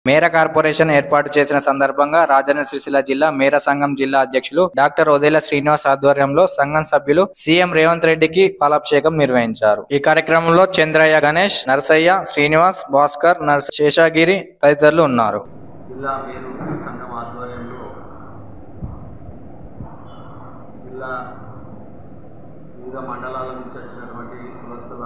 మేర కార్పొరేషన్ ఏర్పాటు చేసిన సందర్భంగా రాజన్న సిరిసిల్ల జిల్లా మేర సంఘం జిల్లా అధ్యక్షులు డాక్టర్ ఒదేల శ్రీనివాస్ ఆధ్వర్యంలో సంఘం సభ్యులు సీఎం రేవంత్ రెడ్డికి పాలాభిషేకం నిర్వహించారు ఈ కార్యక్రమంలో చంద్రయ్య గణేష్ నరసయ్య శ్రీనివాస్ భాస్కర్ నర్స శేషాగిరి తదితరులు ఉన్నారు జిల్లా మేరు సంఘం ఆధ్వర్యంలో జిల్లా వివిధ మండలాల నుంచి వచ్చినటువంటి కులస్తుల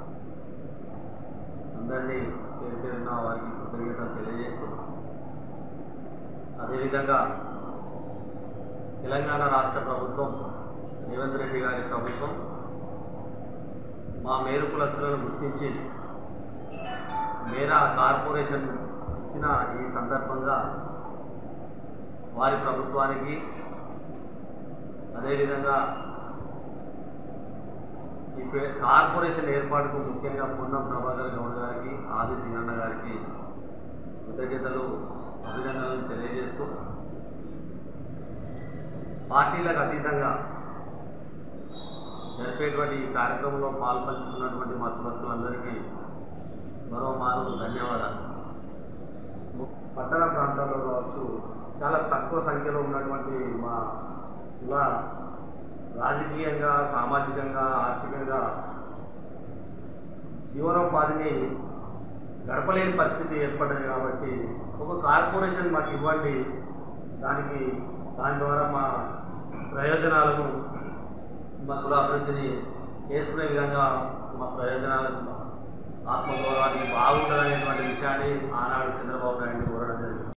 అందరినీ పేరు పేరున వారికి కృతజ్ఞతలు తెలియజేస్తూ అదేవిధంగా తెలంగాణ రాష్ట్ర ప్రభుత్వం రేవంత్ రెడ్డి గారి ప్రభుత్వం మా మేరు కులస్తులను గుర్తించి మేరా కార్పొరేషన్ ఇచ్చిన ఈ సందర్భంగా వారి ప్రభుత్వానికి అదేవిధంగా ఈ ఫే- కార్పొరేషన్ ఏర్పాటుకు ముఖ్యంగా పొన్నం ప్రభాకర్ గౌడ్ గారికి ఆది సింగన్న గారికి కృతజ్ఞతలు అభినందనలు తెలియజేస్తూ పార్టీలకు అతీతంగా జరిపేటువంటి ఈ కార్యక్రమంలో పాల్పంచుకున్నటువంటి మా కులస్తులందరికీ మరో మారు ధన్యవాదాలు పట్టణ ప్రాంతాల్లో కావచ్చు చాలా తక్కువ సంఖ్యలో ఉన్నటువంటి మా ఇలా రాజకీయంగా సామాజికంగా ఆర్థికంగా జీవనోపాధిని గడపలేని పరిస్థితి ఏర్పడ్డది కాబట్టి ఒక కార్పొరేషన్ మాకు ఇవ్వండి దానికి దాని ద్వారా మా ప్రయోజనాలను మా కుల అభివృద్ధిని చేసుకునే విధంగా మా ప్రయోజనాలకు ఆత్మగౌరవానికి బాగుంటుందనేటువంటి విషయాన్ని ఆనాడు చంద్రబాబు నాయుడు కోరడం జరిగింది